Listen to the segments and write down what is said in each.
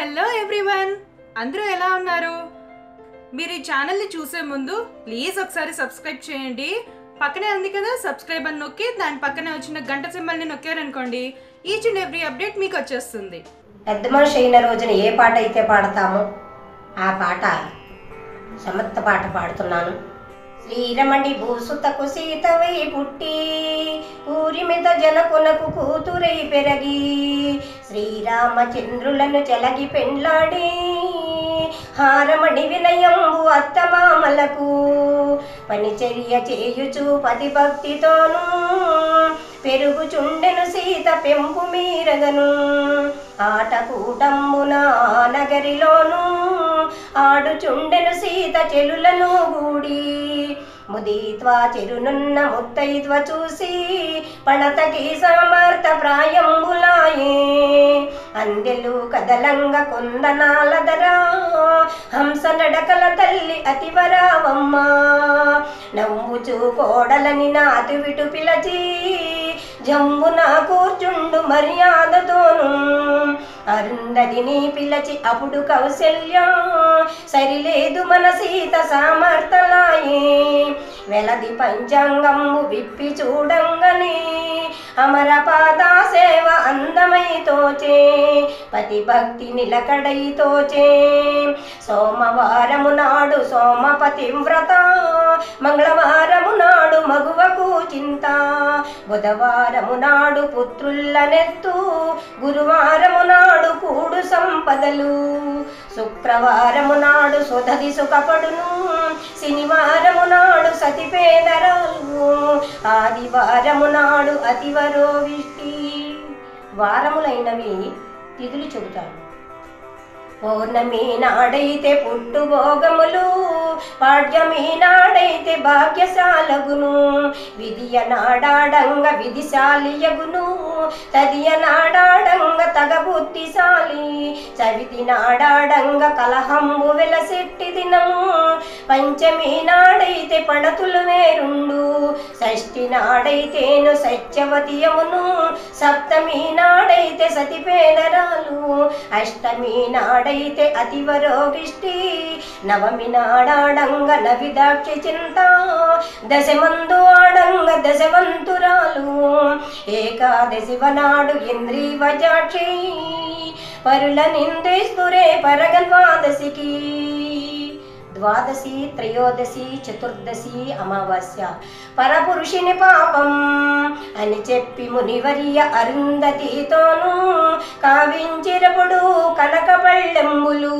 hello everyone అందరూ ఎలా ఉన్నారు మీరు ఈ ఛానల్ని చూసే ముందు ప్లీజ్ ఒకసారి సబ్స్క్రైబ్ చేయండి పక్కనే ఉంది కదా సబ్స్క్రైబ్ అని నొక్కి దాని పక్కనే వచ్చిన గంట సింబల్ని నొక్కారనుకోండి ఈచ్ అండ్ ఎవ్రీ అప్డేట్ మీకు వచ్చేస్తుంది పెద్ద మనిషి అయిన రోజున ఏ పాట అయితే పాడతామో ఆ పాట సమర్థ పాట పాడుతున్నాను శ్రీరమణి భూసుతకు సీతవై పుట్టి ఊరి మీద జనకునకు కూతురై పెరగి శ్రీరామచంద్రులను చెలగి పెండ్లాడి హారమణి వినయంబు అత్తమామలకు పనిచర్య చేయుచు పతి భక్తితోనూ పెరుగుచుండెను సీత పెంపు మీరగను ఆట కూటంబున ఆ నగరిలోను ఆడుచుండెను సీత చెలులను గూడి ముదీత్వా చెరునున్న ముత్తైత్వ చూసి పణతకి సమర్థ ప్రాయంబులాయే అందెలు కదలంగ కొందనాలదరా హంస నడకల తల్లి అతివరావమ్మ నవ్వుచూ కోడలని నాతు విటు పిలచి జంబున కూర్చుండు మర్యాదతోను అరుంధతిని పిలచి అప్పుడు కౌశల్య సరిలేదు మన సీత సామర్థలాయే వెలది పంచాంగము విప్పి చూడంగని అమర పాదా సేవ అందమై తోచే పతి భక్తి నిలకడై తోచే సోమవారము నాడు సోమపతి వ్రత మంగళవారము నాడు మగువకు చింత బుధవారము నాడు పుత్రుల్లనెత్తు గురువారము నాడు కూడు సంపదలు శుక్రవారము నాడు సుధది సుఖపడును శనివారము నాడు సతిపేదరాలు ఆదివారము నాడు అతివరో విష్టి వారములైనవి తిథులు చెబుతాను పౌర్ణమి నాడైతే పుట్టుభోగములు పాడ్యమి నాడైతే భాగ్యశాలగును విధియ నాడాడంగ విధిశాలియగును తదియ నాడాడంగ తగ బుద్ధిశాలి చవితి నాడాడంగ కలహంబు వెలసెట్టి దినము పంచమి నాడైతే పణతులు వేరుండు షష్ఠి నాడైతేను సత్యవతియమును సప్తమి నాడైతే సతిపేదరాలు అష్టమి నాడైతే అతివరోగిష్టి నవమి నాడాడంగ నవిదాక్షి చింత దశమందు ఆడంగ దశవంతురాలు ఏకాదశి వనాడు ఇంద్రీవజాక్షి పరుల నిందిస్తురే పరగన్వాదశికి ద్వాదశి త్రయోదశి చతుర్దశి అమావాస్య పరపురుషుని పాపం అని చెప్పి మునివర్య అరుంధతితోనూ కావించిరపుడు కనక పళ్ళెంబులు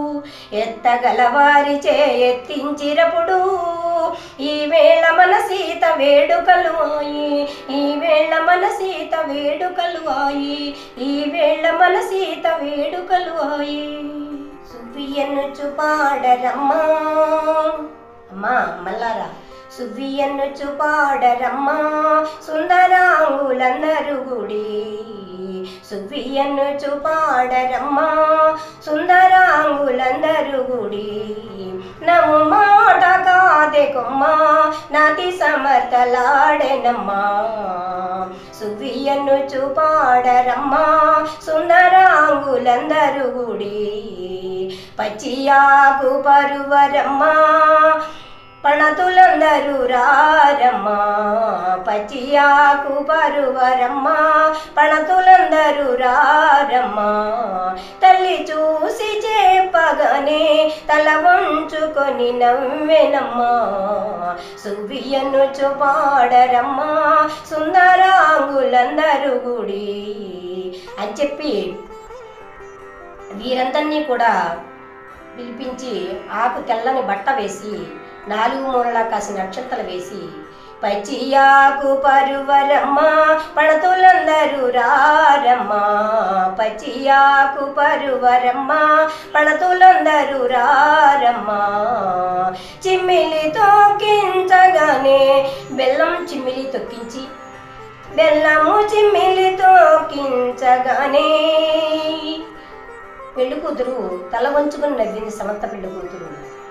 ఎత్తగలవారి చే ఎత్తించిరపుడు ఈ వేళ మన సీత వేడుకలు ఆయి ఈ వేళ మన సీత వేడుకలు ఆయి ఈ వేళ మన సీత వేడుకలు ఆయి సువ్వియన్నుచు పాడరమ్మా అమ్మా మల్లారా సువ్వియన్నుచు పాడరమ్మా సుందరాంగులందరు గుడి సువ్వియన్నుచు పాడరమ్మా సుందరాంగులందరు గుడి నము మాట కాదే కొమ్మ నాతి సమర్థలాడెనమ్మా సువ్వియన్ను చూపాడరమ్మా సుందరాంగులందరు గుడి పచ్చియాకు పరువరమ్మా పణతులందరూ రారమ్మా పచ్చియాకు పరువరమ్మా పణతులందరూ రారమ్మా తల్లి చూసి చెప్పగానే తల వంచుకొని నవ్వెనమ్మా సువ్వియను చూపాడరమ్మా సుందరాంగులందరూ గుడి అని చెప్పి వీరందరినీ కూడా పిలిపించి ఆకు తెల్లని బట్ట వేసి నాలుగు మూలలా కాసిన నక్షత్రాలు వేసి పచ్చియాకు పరువరమ్మ పణతులందరూ రారమ్మ పచ్చియాకు పరువరమ్మ పణతులందరూ రారమ్మ చిమ్మిలి తొక్కించగానే బెల్లం చిమ్మిలి తొక్కించి బెల్లము చిమ్మిలి తొక్కించగానే పెళ్లి కూతురు తల వంచుకుని నవ్వింది సమంత పెళ్లి కూతురు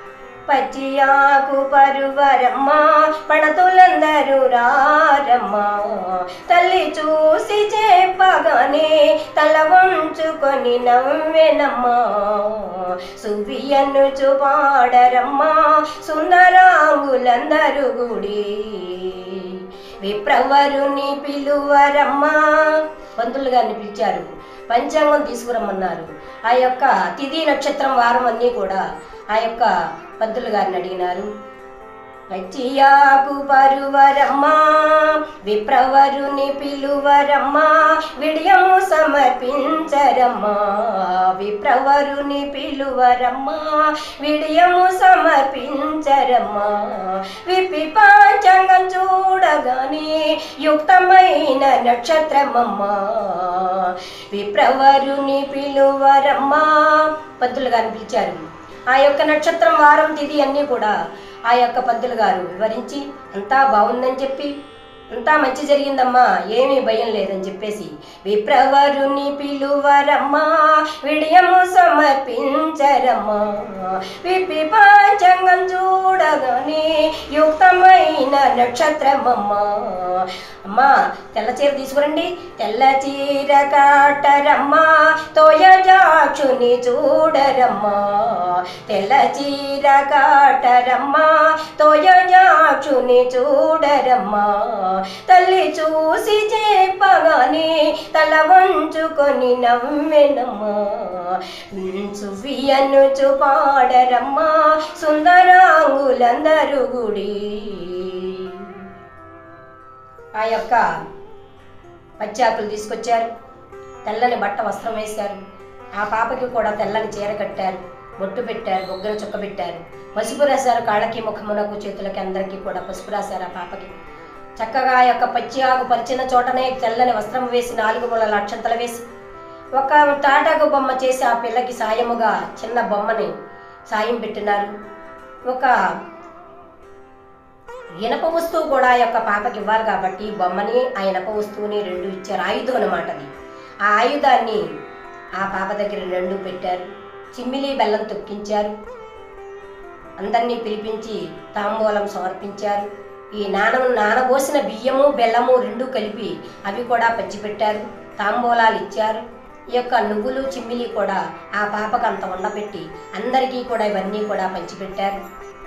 పచ్చియాకు పరువరమ్మ పణతులందరూ రారమ్మ తల్లి చూసి చెప్పగానే తల వంచుకొని నవ్వెనమ్మా సువియన్ను చూపాడరమ్మ సుందరాంగులందరూ గుడి విప్రవరుని పిలువరమ్మా పంతులు గారిని పిలిచారు పంచాంగం తీసుకురమ్మన్నారు ఆ యొక్క తిథి నక్షత్రం వారం అన్నీ కూడా ఆ యొక్క పంతులు గారిని అడిగినారు పచ్చియాకు పరువరమ్మా విప్రవరుని పిలువరమ్మా విడియము సమర్పించరమ్మా విప్రవరుని పిలువరమ్మా విడియము సమర్పించరమ్మా విప్పి పాంచాంగం చూడగానే యుక్తమైన నక్షత్రమమ్మా విప్రవరుని పిలువరమ్మా పంతులు గారిని పిలిచారు ఆ యొక్క నక్షత్రం వారం తిథి అన్నీ కూడా ఆ యొక్క పంతులు గారు వివరించి అంతా బాగుందని చెప్పి అంతా మంచి జరిగిందమ్మా ఏమీ భయం లేదని చెప్పేసి విప్రవరుని పిలువరమ్మా విడియము సమర్పించరమ్మా విప్పి పాంచంగం చూడగానే యుక్తమైన నక్షత్రమమ్మా అమ్మా తెల్ల చీర తీసుకురండి తెల్ల చీర కాటరమ్మా తోయజాక్షుని చూడరమ్మా తెల్ల చీర కాటరమ్మా తోయజాక్షుని చూడరమ్మా తల్లి చూసి చెప్పగానే తల వంచుకొని నవ్వెనమ్మా సువియను చూపాడరమ్మా సుందరాంగులందరూ గుడి ఆ యొక్క పచ్చాకులు తీసుకొచ్చారు తెల్లని బట్ట వస్త్రం వేశారు ఆ పాపకి కూడా తెల్లని చీర కట్టారు బొట్టు పెట్టారు బొగ్గన చుక్క పెట్టారు పసుపు రాశారు కాళ్ళకి ముఖమునకు చేతులకి అందరికీ కూడా పసుపు రాశారు ఆ పాపకి చక్కగా ఆ యొక్క పచ్చి ఆకు పరిచిన చోటనే తెల్లని వస్త్రం వేసి నాలుగు మూలల అక్షంతలు వేసి ఒక తాటాకు బొమ్మ చేసి ఆ పిల్లకి సాయముగా చిన్న బొమ్మని సాయం పెట్టినారు ఒక ఇనప వస్తువు కూడా ఆ యొక్క పాపకి ఇవ్వాలి కాబట్టి బొమ్మని ఆ ఇనప వస్తువుని రెండు ఇచ్చారు ఆయుధం అనమాట అది ఆ ఆయుధాన్ని ఆ పాప దగ్గర రెండు పెట్టారు చిమ్మిలి బెల్లం తొక్కించారు అందరినీ పిలిపించి తాంబూలం సమర్పించారు ఈ నానము నానబోసిన బియ్యము బెల్లము రెండు కలిపి అవి కూడా పంచిపెట్టారు తాంబూలాలు ఇచ్చారు ఈ యొక్క నువ్వులు చిమ్మిలి కూడా ఆ పాపకు అంత ఉండబెట్టి అందరికీ కూడా ఇవన్నీ కూడా పంచిపెట్టారు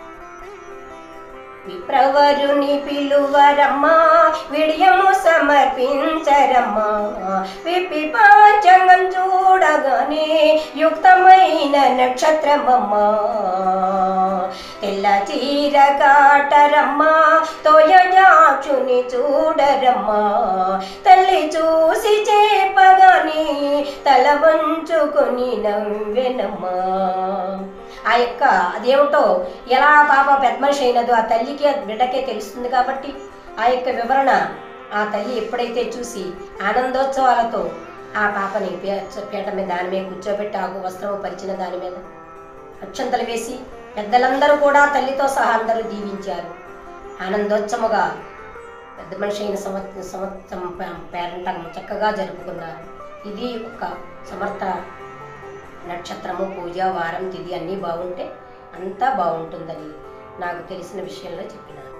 విప్రవరుని పిలువరమ్మా విడియము సమర్పించరమ్మా విప్పి పాంచంగం చూడగానే యుక్తమైన నక్షత్రమమ్మా తెల్ల చీర కాటరమ్మా తోయజాక్షుని చూడరమ్మా తల్లి చూసి చెప్పగానే తల వంచుకొని నవ్వెనమ్మా ఆ యొక్క అదేమిటో ఎలా పాప పెద్ద మనిషి అయినదో ఆ తల్లికి ఆ బిడ్డకే తెలుస్తుంది కాబట్టి ఆ యొక్క వివరణ ఆ తల్లి ఎప్పుడైతే చూసి ఆనందోత్సవాలతో ఆ పాపని పే- పీట మీద దాని మీద కూర్చోబెట్టి ఆకు వస్త్రము పరిచిన దాని మీద అక్షంతలు వేసి పెద్దలందరూ కూడా తల్లితో సహా అందరూ దీవించారు ఆనందోత్సవముగా పెద్ద మనిషి అయిన సంవత్సరం సంవత్సరం పేరంటం చక్కగా జరుపుకున్నారు ఇది ఒక సమర్థ నక్షత్రము పూజ వారం తిథి అన్నీ బాగుంటే అంతా బాగుంటుందని నాకు తెలిసిన విషయంలో చెప్పినాను